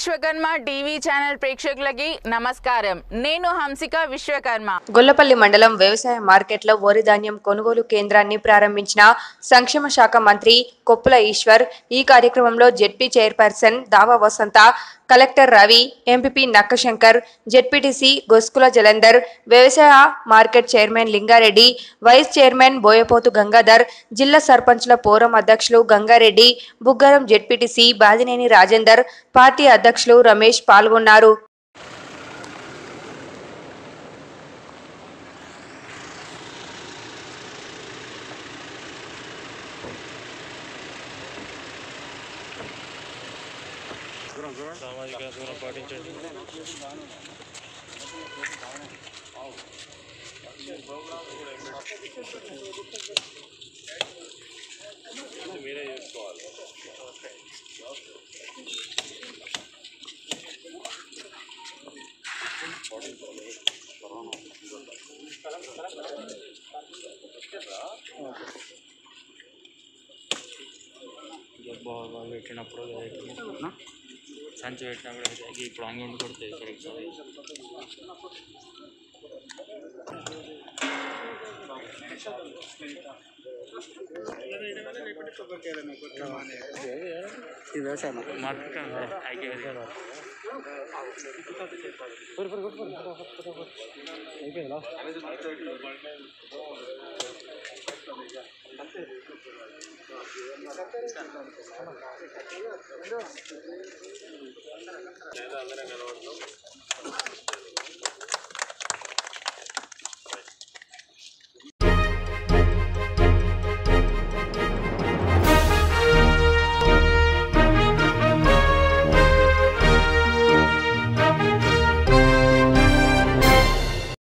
Vishwakarma TV channel ప్రేక్షకులకి నమస్కారం నేను హంసిక విశ్వకర్మ గొల్లపల్లి మండలం వ్యవసాయ మార్కెట్లో వరి ధాన్యం కొనుగోలు కేంద్రాన్ని ప్రారంభించిన సంక్షేమ శాఖ మంత్రి కొప్పుల ఈశ్వర్ ఈ కార్యక్రమంలో ZP chairperson Dava Vasantha collector Ravi MPP Nakkashankar ZPTC Goskula Jalandhar వ్యవసాయ market chairman Lingareddy vice chairman Boyapothu Gangadhar జిల్లా సర్పంచ్ల ఫోరం అధ్యక్షులు గంగారెడ్డి బుగ్గరం జెడ్పీటీసీ బాదినేని రాజేందర్ పార్టీ అధ్యక్షులు రమేష్ పాల్గొన్నారు సామాజిక దూరం పాటించండి మీరే చేసుకోవాలి బాగా పెట్టినప్పుడు సంచి పెట్టినప్పుడు అయితే ఇప్పుడు అంగి ఉండి కొడుతుంది కరెక్ట్ మార్కెట్ ఐకే